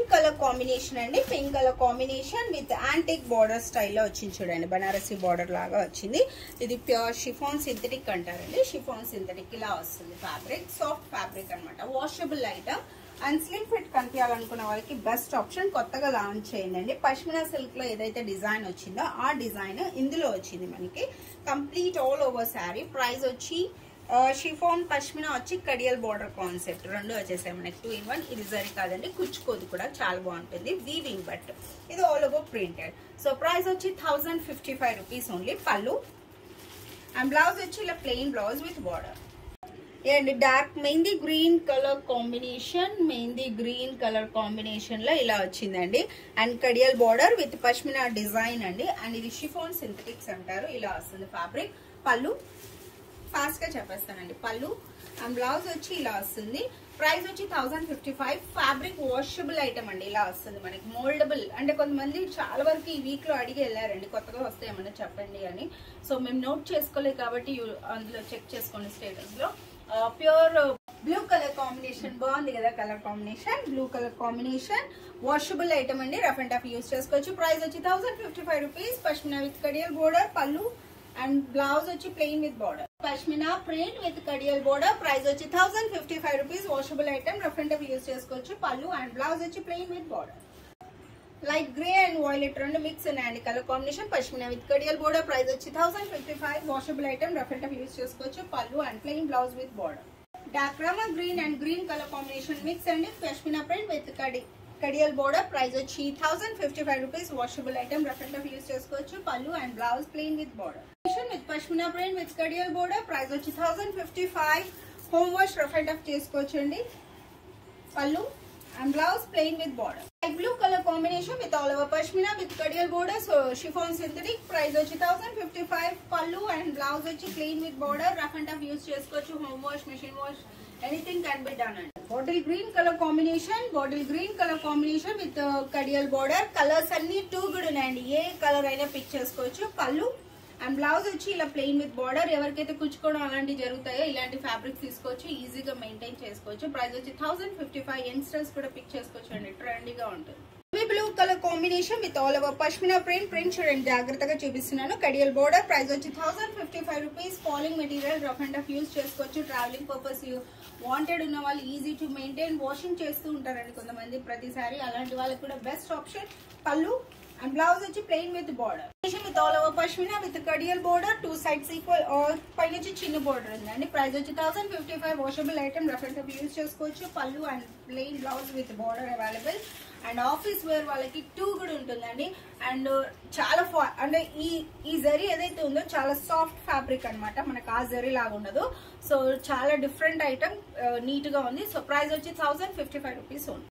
Pink colour combination అండి pink colour combination with antique border స్టైల్లో వచ్చింది చూడండి బనారసి బార్డర్ లాగా వచ్చింది ఇది ప్యూర్ షిఫాన్ సింథటిక్ అంటారండి షిఫాన్ సింథటిక్ ఇలా వస్తుంది ఫ్యాబ్రిక్ సాఫ్ట్ ఫ్యాబ్రిక్ అనమాట washable item and slim fit కనిపించాలనుకున్న వాళ్ళకి బెస్ట్ ఆప్షన్ కొత్తగా లాంచ్ చేయండి పష్మినా సిల్క్ లో ఏదైతే డిజైన్ వచ్చిందో ఆ డిజైన్ ఇందులో వచ్చింది మనకి complete all over saree price వచ్చి షిఫాన్ పష్మినా వచ్చి కడియల్ బార్డర్ కాన్సెప్ట్ రెండు వచ్చేసాయి మనకి టూ ఇన్ వన్ ఇది జరి కాదండి కుచ్చుకోదు కూడా చాలా బాగుంటుంది వీవింగ్ బట్ ఇది all over printed so price వచ్చి thousand fifty five rupees only పళ్ళు అండ్ బ్లౌజ్ వచ్చి ఇలా plain blouse with border and dark mehndi green colour combination mehndi green colour combination లో ఇలా వచ్చిందండి and Kadiyal border with pashmina design అండి and ఇది షిఫోన్ సింథటిక్స్ అంటారు ఇలా వస్తుంది ఫ్యాబ్రిక్ పళ్ళు ఫాస్ట్ గా చెప్పేస్తానండి పళ్ళు అండ్ బ్లౌజ్ వచ్చి ఇలా వస్తుంది ప్రైస్ వచ్చి thousand fifty five fabric washable item అండి ఇలా వస్తుంది మనకి మోల్డబుల్ అంటే కొంతమంది చాలా వరకు ఈ వీక్ లో అడిగి వెళ్ళారండి కొత్తగా వస్తే ఏమన్నా చెప్పండి అని సో మేము నోట్ చేసుకోలేదు కాబట్టి you- అందులో చెక్ చేసుకోండి స్టేటస్ లో ప్యూర్ బ్లూ కలర్ కాంబినేషన్ బాగుంది కదా colour combination blue colour combination washable item అండి రఫ్ అండ్ టఫ్ యూస్ చేసుకోవచ్చు ప్రైస్ వచ్చి thousand fifty five rupees pashmina with కడియల్ border పళ్ళు అండ్ బ్లౌజ్ వచ్చి plain with border pashmina print with కడియల్ border price వచ్చి thousand fifty five rupees washable item rough and tough use చేసుకోవచ్చు పళ్ళు and blouse వచ్చి plain with border light grey and violet రెండు mix ఉన్నాయండి colour combination pashmina with కడియల్ border price వచ్చి thousand fifty five washable item rough and tough use చేసుకోవచ్చు పళ్ళు and plain blouse with border dark Rama green and green colour combination mix అండి pashmina print with కడి Kadiyal border price వచ్చి thousand fifty five rupees washable item rough and tough use చేసుకోవచ్చు పళ్ళు and blouse plain with border with pashmina print with కడియల్ border price వచ్చి thousand fifty five home wash rough and tough చేసుకోవచ్చు అండి పళ్ళు and blouse plain with border. Light blue color combination with all over pashmina with kadial border. So chiffon synthetic price వచ్చి 1055 pallu and blouse వచ్చి plain with border. Rough and tough use చేసుకోవచ్చు home wash, machine wash, anything can be done. అండి bottle green colour combination bottle green colour combination with Kadiyal border colours అన్ని too good ఉన్నాయండి ఏ colour అయినా pick చేసుకోవచ్చు పళ్ళు and blouse వచ్చి ఇలా ప్లెయిన్ విత్ బార్డర్ ఎవరికైతే కుచ్చుకోవడం అలాంటివి జరుగుతాయో ఇలాంటి ఫ్యాబ్రిక్ తీసుకోవచ్చు ఈజీగా మెయింటైన్ చేసుకోవచ్చు ప్రైస్ వచ్చి థౌసండ్ ఫిఫ్టీ ఫైవ్ యంగ్స్టర్స్ కూడా పిక్ చేసుకోవచ్చు అండి ట్రెండీగా ఉంటుంది blue colour combination with all over pashmina print print చూడండి జాగ్రత్తగా చూపిస్తున్నాను కడియల్ బోర్డర్ ప్రైస్ వచ్చి thousand fifty five rupees falling material rough and rough use చేసుకోవచ్చు ట్రావెలింగ్ పర్పస్ వాంటెడ్ ఉన్న వాళ్ళు ఈజీ టు మెయింటైన్ వాషింగ్ చేస్తూ ఉంటారండి కొంతమంది ప్రతిసారి అలాంటి వాళ్ళకి కూడా బెస్ట్ ఆప్షన్ పళ్ళు అండ్ బ్లౌజ్ వచ్చి plain with border with all over pashmina with కడియల్ border two sides equal పైన వచ్చి చిన్న బోర్డర్ ఉందండి ప్రైస్ వచ్చి thousand fifty five washable item rough and use చేసుకోవచ్చు పళ్ళు and plain blouse with border available and office wear వాళ్ళకి too కూడా ఉంటుందండి అండ్ చాలా ఫా అంటే ఈ ఈ జరీ ఏదైతే ఉందో చాలా సాఫ్ట్ ఫ్యాబ్రిక్ అన్నమాట మనకు ఆ జరీ లాగా ఉండదు సో చాలా డిఫరెంట్ ఐటమ్ నీట్ గా ఉంది సో ప్రైస్ వచ్చి థౌసండ్ ఫిఫ్టీ ఫైవ్ రూపీస్ ఉంది